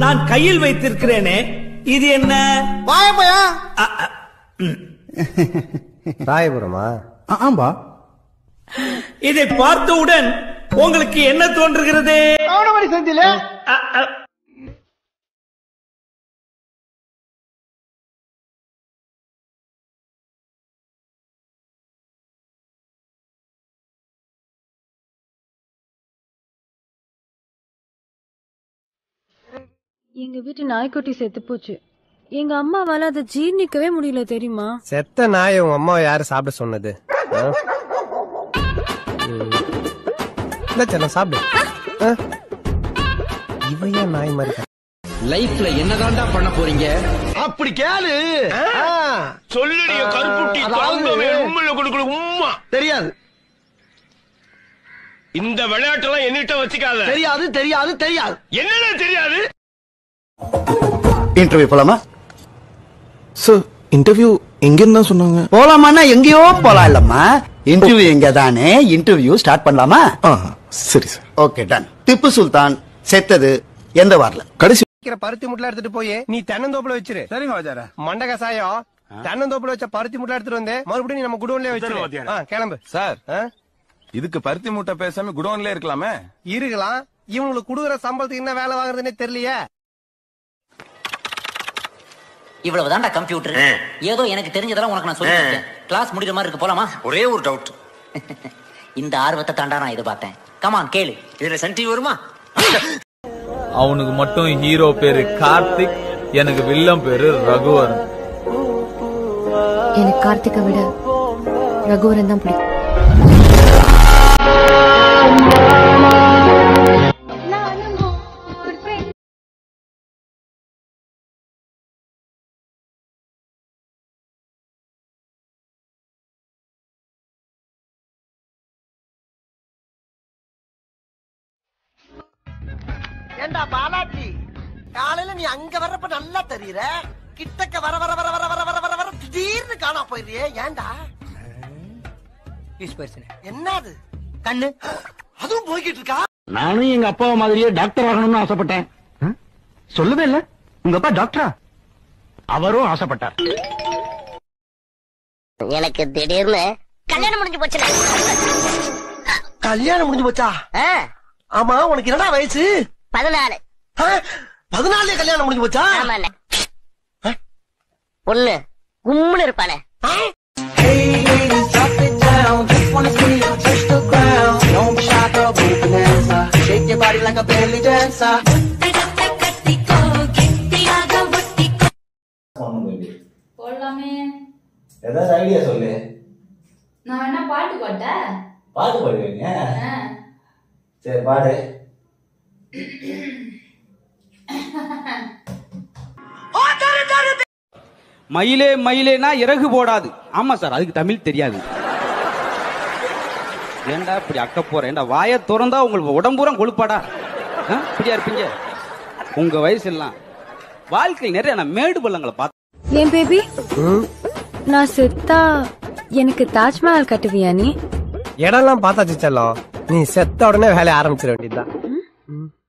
நான் கையில் வைத்திருக்கிறேனே இது என்ன வாயப்பையா அ, அ, ராயபுரமா ஆம்பா இதை பார்த்தவுடன் உங்களுக்கு என்ன தோன்றுகிறது கவனமணி செந்தில அ, அ, எங்க வீட்டு நாய்க்குட்டி செத்து போச்சு எங்க அம்மாவால அதை ஜீர்ணிக்கவே முடியல தெரியுமா செத்த நாயை உங்க அம்மாவை யாரு சாப்பிட சொன்னது ஆ? ம். இந்த செல்லம் சாப்பிடு ஆ? இவன் ஏன் நாய் மாதிரி இருக்கா? லைஃப்ல என்னதான்டா பண்ண போறீங்க அப்படி கேளு ஆ. சொல்லுடைய கருப்புட்டி தாங்கவே உண்மையில கொடுக்கல உம்மா தெரியாது இந்த விளையாட்டெல்லாம் என்னிட்ட வச்சுக்காத தெரியாது தெரியாது தெரியாது என்னடா தெரியாது இன்டர்வியூ போலாமா சார் இன்டர்வியூ எங்கன்னு தான் சொன்னாங்க போலாமான்னா எங்கேயோ போலாம் இல்லம்மா இன்டர்வியூ எங்க தானே இன்டர்வியூ ஸ்டார்ட் பண்ணலாமா ஆ சரி சார் ஓகே டன் திப்பு சுல்தான் செத்தது எந்த வார்ல கடைசி இருக்கிற பருத்தி முட்டை எடுத்துட்டு போய் நீ தென்னந்தோப்புல வச்சிரு சரிங்க வாஜார மண்ட கசாயம் தென்னந்தோப்புல வச்ச பருத்தி முட்டை எடுத்துட்டு வந்து மறுபடியும் நீ நம்ம குடோன்லயே வச்சிரு ஆ, கிளம்பு சார் ஆ? இதுக்கு பருத்தி மூட்டை பேசாம குடோன்ல இருக்கலாமே இருக்கலாம் இவங்களுக்கு குடுக்குற சம்பளத்துக்கு என்ன வேலை வாங்குறதுன்னே தெரியலையே இவ்வளவுதான்டா கம்ப்யூட்டர் ஏதோ எனக்கு தெரிஞ்சதெல்லாம் உனக்கு நான் சொல்லி கிளாஸ் முடிக்கிற மாதிரி இருக்கு போலாமா ஒரே ஒரு டவுட் இந்த ஆர்வத்தை தாண்டா நான் எதிர்பார்த்தேன் கமான் கேளு இதுல சன் டிவி வருமா அவனுக்கு மட்டும் ஹீரோ பேரு கார்த்திக் எனக்கு வில்லம் பேரு ரகுவரன் எனக்கு கார்த்திகை விட ரகுவரன் தான் பிடிக்கும் ஏண்டா பாலாஜி காலையில நீ அங்க வர்றப்ப நல்லா தெரியுற கிட்டக்க வர வர வர வர வர வர வர வர திடீர்னு காணா போயிடுறியே ஏண்டா என்னது கண்ணு அதுவும் போய்கிட்டு இருக்கா நானும் எங்க அப்பா மாதிரியே டாக்டர் ஆகணும்னு ஆசைப்பட்டேன் சொல்லவே இல்ல உங்க அப்பா டாக்டரா அவரும் ஆசைப்பட்டார் எனக்கு திடீர்னு கல்யாணம் முடிஞ்சு போச்சுல கல்யாணம் முடிஞ்சு போச்சா ஆமா உனக்கு என்னடா வயசு பதினாலு ஆ? பதினாலே கல்யாணம் முடிஞ்சு போச்சா பொண்ணு கும்முன்னு இருப்பானே போடலாமே ஏதாவது ஐடியா சொல்லு நான் வேணா பாட்டு பாட்டேன் பாட்டு பாடுவீங்க சரி பாடு மயிலே மயிலேனா இறகு போடாது ஆமா சார் அதுக்கு தமிழ் தெரியாது ஏண்டா இப்படி அக்க போற ஏண்டா வாயை திறந்தா உங்களுக்கு உடம்புறம் கொழுப்பாடா ஆ? இப்படியா இருப்பீங்க உங்க வயசு எல்லாம் வாழ்க்கையில் நிறைய நான் மேடு பள்ளங்களை பார்த்து ஏன் பேபி நான் செத்தா எனக்கு தாஜ்மஹால் கட்டுவியா நீ இடம்லாம் பார்த்தாச்சு செல்லம் நீ செத்த உடனே வேலைய ஆரம்பிச்சிட வேண்டியதுதான்